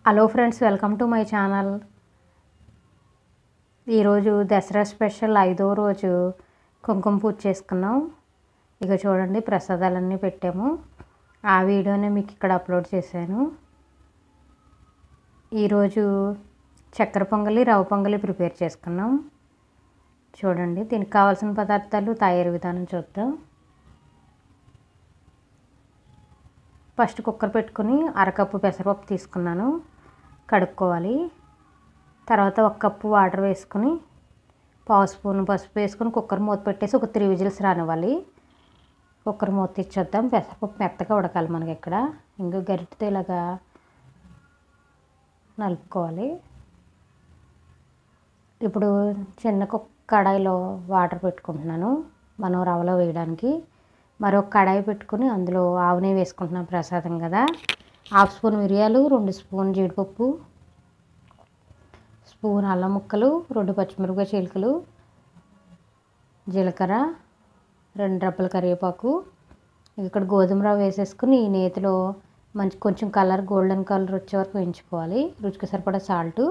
hello friends welcome to my channel ఈరోజు Dasara special ఐదో రోజు కుంకుమ పూజ చేసుకున్నాం ఇక చూడండి ప్రసాదాలన్నీ పెట్టాము ఆ వీడియోనే మీకు ఇక్కడ అప్లోడ్ చేశాను ఈరోజు చక్కెర పొంగలి రవ్వ పొంగలి ప్రిపేర్ చేసుకున్నాం చూడండి దీనికి కావాల్సిన పదార్థాలు తయారీ విధానం చూద్దాం ఫస్ట్ కుక్కర్ పెట్టుకుని అరకప్పు పెసరపప్పు తీసుకున్నాను కడుక్కోవాలి తర్వాత ఒక కప్పు వాటర్ వేసుకుని పావు స్పూన్ పసుపు వేసుకుని కుక్కర్ మూత పెట్టేసి ఒక త్రీ విజిల్స్ రానివ్వాలి కుక్కర్ మూత ఇచ్చేద్దాం పెసరపప్పు మెత్తగా ఉడకాలి మనకి ఇక్కడ ఇంకా గరిటెతో ఇలాగా నలుపుకోవాలి ఇప్పుడు చిన్న కుక్క కడాయిలో వాటర్ పెట్టుకుంటున్నాను మనం రవ్వలో వేయడానికి మరొక కడాయి పెట్టుకుని అందులో ఆవు నెయ్యి వేసుకుంటున్నాం ప్రసాదం కదా హాఫ్ స్పూన్ మిరియాలు రెండు స్పూన్ జీడిపప్పు స్పూన్ అల్లం ముక్కలు రెండు పచ్చిమిరపకాయ చీలికలు జీలకర్ర రెండు రబ్బల కరివేపాకు ఇక్కడ గోధుమ రవ్వ వేసేసుకుని ఈ నేతిలో మంచి కొంచెం కలర్ గోల్డెన్ కలర్ వచ్చే వరకు వేయించుకోవాలి రుచికి సరిపడా సాల్టు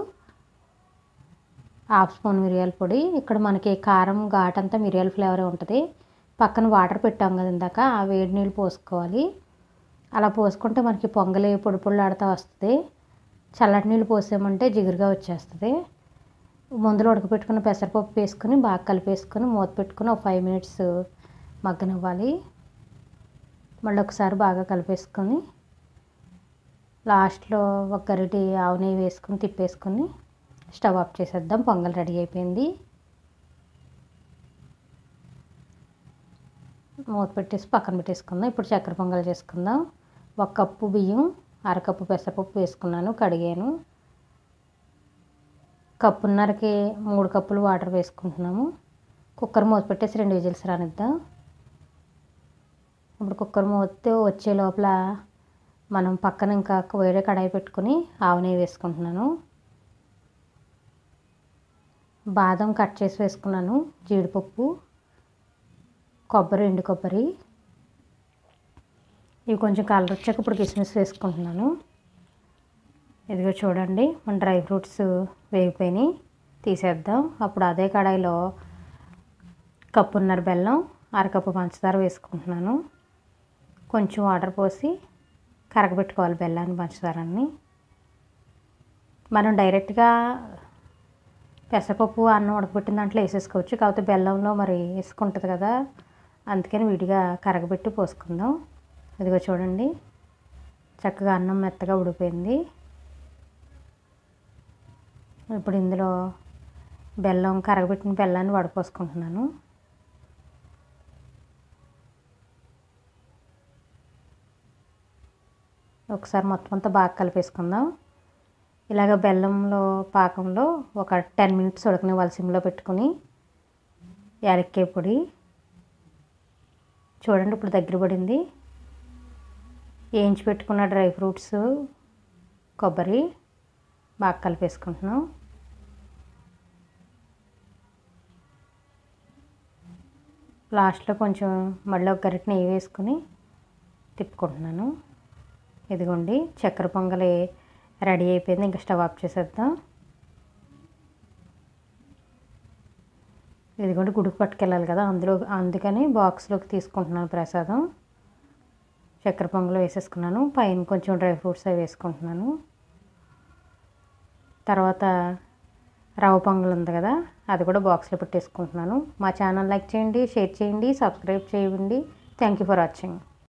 హాఫ్ స్పూన్ మిరియాల పొడి ఇక్కడ మనకి కారం ఘాట్ అంతా మిరియాల ఫ్లేవరే ఉంటుంది పక్కన వాటర్ పెట్టాం కదా ఇందాక ఆ వేడి నీళ్ళు పోసుకోవాలి అలా పోసుకుంటే మనకి పొంగలి పొడి పొడిలాడుతూ వస్తుంది చల్లటి నీళ్ళు పోసామంటే జిగురుగా వచ్చేస్తుంది ముందులో ఉడకపెట్టుకున్న పెసరపప్పు వేసుకొని బాగా కలిపేసుకొని మూత పెట్టుకుని ఒక ఫైవ్ మినిట్స్ మగ్గనివ్వాలి మళ్ళీ ఒకసారి బాగా కలిపేసుకొని లాస్ట్లో ఒక గరిటి ఆవు నెయ్యి వేసుకొని తిప్పేసుకొని స్టవ్ ఆఫ్ చేసేద్దాం పొంగల్ రెడీ అయిపోయింది మూత పెట్టేసి పక్కన పెట్టేసుకుందాం ఇప్పుడు చక్కెర పొంగల్ చేసుకుందాం ఒక కప్పు బియ్యం అరకప్పు పెసరపప్పు వేసుకున్నాను కడిగాను కప్పున్నరకి మూడు కప్పులు వాటర్ వేసుకుంటున్నాము కుక్కర్ మూత పెట్టేసి రెండు విజిల్స్ రానిద్దాం ఇప్పుడు కుక్కర్ మూత వచ్చే లోపల మనం పక్కన ఇంకా వేరే కడాయి పెట్టుకుని ఆవు నెయ్యి వేసుకుంటున్నాను బాదం కట్ చేసి వేసుకున్నాను జీడిపప్పు కొబ్బరి ఎండు కొబ్బరి ఇవి కొంచెం కలర్ వచ్చాక ఇప్పుడు కిస్మిస్ వేసుకుంటున్నాను ఇదిగో చూడండి మన డ్రై ఫ్రూట్స్ వేగిపోయినాయి తీసేద్దాం అప్పుడు అదే కడాయిలో కప్పున్నర బెల్లం అరకప్పు పంచదార వేసుకుంటున్నాను కొంచెం వాటర్ పోసి కరగబెట్టుకోవాలి బెల్లాన్ని పంచదారాన్ని మనం డైరెక్ట్గా పెసరపప్పు అన్నం ఉడకబెట్టిన దాంట్లో వేసేసుకోవచ్చు కాకపోతే బెల్లంలో మరి వేసుకుంటుంది కదా అందుకని విడిగా కరగబెట్టి పోసుకుందాం ఇదిగో చూడండి చక్కగా అన్నం మెత్తగా ఉడిపోయింది ఇప్పుడు ఇందులో బెల్లం కరగబెట్టిన బెల్లాన్ని వడపోసుకుంటున్నాను ఒకసారి మొత్తం అంతా బాగా కలిపేసుకుందాం ఇలాగ బెల్లంలో పాకంలో ఒక టెన్ మినిట్స్ ఉడకనివ్వాలి సిమ్లో పెట్టుకుని యాలక్కాయ పొడి చూడండి ఇప్పుడు దగ్గర పడింది వేయించి పెట్టుకున్న డ్రై ఫ్రూట్స్ కొబ్బరి బాగా కలిపేసుకుంటున్నాం లాస్ట్లో కొంచెం మళ్ళీ ఒక గరిటె నెయ్యి వేసుకుని తిప్పుకుంటున్నాను ఇదిగోండి చక్కెర పొంగలి రెడీ అయిపోయింది ఇంకా స్టవ్ ఆఫ్ చేసేద్దాం ఇదిగోండి గుడికి పట్టుకెళ్ళాలి కదా అందులో అందుకని బాక్స్లోకి తీసుకుంటున్నాను ప్రసాదం చక్కెర పొంగలు వేసేసుకున్నాను పైన కొంచెం డ్రై ఫ్రూట్స్ అవి వేసుకుంటున్నాను తర్వాత రవ్వ పొంగల్ ఉంది కదా అది కూడా బాక్స్లో పెట్టేసుకుంటున్నాను మా ఛానల్ లైక్ చేయండి షేర్ చేయండి సబ్స్క్రైబ్ చేయండి థ్యాంక్ యూ ఫర్ వాచింగ్